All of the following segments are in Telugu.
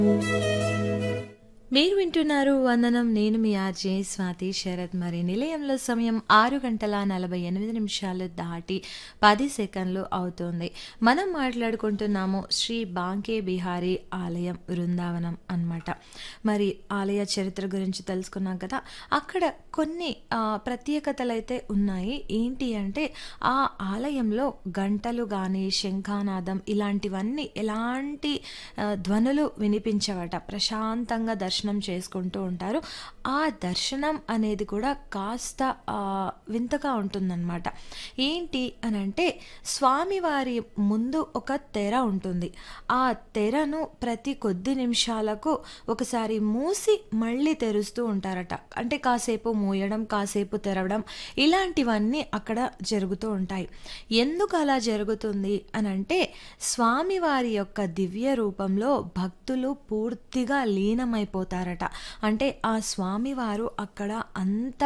మీరు వింటున్నారు వందనం నేను మీ ఆర్జే స్వాతి శరత్ మరి నిలయంలో సమయం ఆరు గంటల నలభై ఎనిమిది నిమిషాలు దాటి పది సెకండ్లు అవుతుంది మనం మాట్లాడుకుంటున్నాము శ్రీ బాంకే బిహారీ ఆలయం బృందావనం అన్నమాట మరి ఆలయ చరిత్ర గురించి తెలుసుకున్నాం కదా అక్కడ కొన్ని ఆ, ప్రత్యేకతలు అయితే ఉన్నాయి ఏంటి అంటే ఆ ఆలయంలో గంటలు కానీ శంఖానాదం ఇలాంటివన్నీ ఎలాంటి ఆ, ధ్వనులు వినిపించవట ప్రశాంతంగా దర్శనం చేసుకుంటూ ఉంటారు ఆ దర్శనం అనేది కూడా కాస్త ఆ, వింతగా ఉంటుందన్నమాట ఏంటి అని అంటే స్వామివారి ముందు ఒక తెర ఉంటుంది ఆ తెరను ప్రతి కొద్ది నిమిషాలకు ఒకసారి మూసి మళ్ళీ తెరుస్తూ ఉంటారట అంటే కాసేపు మూయడం కాసేపు తెరవడం ఇలాంటివన్నీ అక్కడ జరుగుతూ ఉంటాయి ఎందుకు అలా జరుగుతుంది అని అంటే స్వామివారి యొక్క దివ్య రూపంలో భక్తులు పూర్తిగా లీనమైపోతారట అంటే ఆ స్వామివారు అక్కడ అంత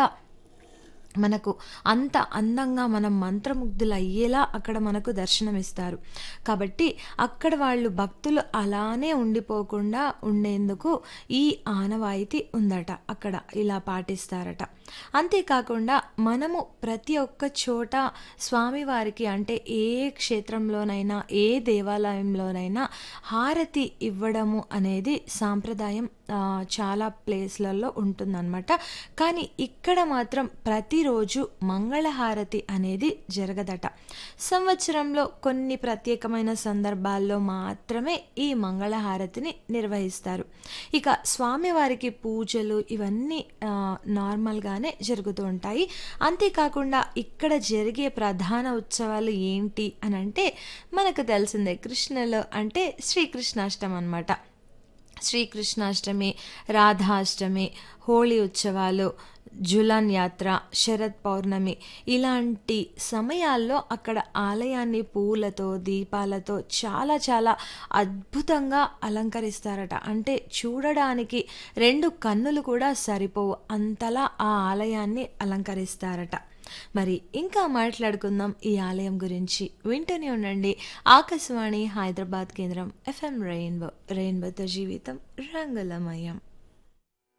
మనకు అంత అందంగా మనం మంత్రముగ్ధులు అయ్యేలా అక్కడ మనకు దర్శనమిస్తారు కాబట్టి అక్కడ వాళ్ళు భక్తులు అలానే ఉండిపోకుండా ఉండేందుకు ఈ ఆనవాయితీ ఉందట అక్కడ ఇలా పాటిస్తారట అంతేకాకుండా మనము ప్రతి ఒక్క చోట స్వామివారికి అంటే ఏ క్షేత్రంలోనైనా ఏ దేవాలయంలోనైనా హారతి ఇవ్వడము అనేది సాంప్రదాయం ఆ, చాలా ప్లేస్లలో ఉంటుందన్నమాట కానీ ఇక్కడ మాత్రం ప్రతిరోజు మంగళహారతి అనేది జరగదట సంవత్సరంలో కొన్ని ప్రత్యేకమైన సందర్భాల్లో మాత్రమే ఈ మంగళహారతిని నిర్వహిస్తారు ఇక స్వామివారికి పూజలు ఇవన్నీ ఆ, నార్మల్గానే జరుగుతూ ఉంటాయి అంతేకాకుండా ఇక్కడ జరిగే ప్రధాన ఉత్సవాలు ఏంటి అని అంటే మనకు తెలిసిందే కృష్ణలో అంటే శ్రీకృష్ణాష్టమి అన్నమాట శ్రీకృష్ణాష్టమి రాధాష్టమి హోళీ ఉత్సవాలు జులాన్ యాత్ర శరత్ పౌర్ణమి ఇలాంటి సమయాల్లో అక్కడ ఆలయాన్ని పూలతో దీపాలతో చాలా చాలా అద్భుతంగా అలంకరిస్తారట అంటే చూడడానికి రెండు కన్నులు కూడా సరిపోవు అంతలా ఆ ఆలయాన్ని అలంకరిస్తారట మరి ఇంకా మాట్లాడుకుందాం ఈ ఆలయం గురించి వింటూనే ఉండండి ఆకాశవాణి హైదరాబాద్ కేంద్రం ఎఫ్ఎం రెయిన్బో రెయిన్బోతో జీవితం రంగులమయం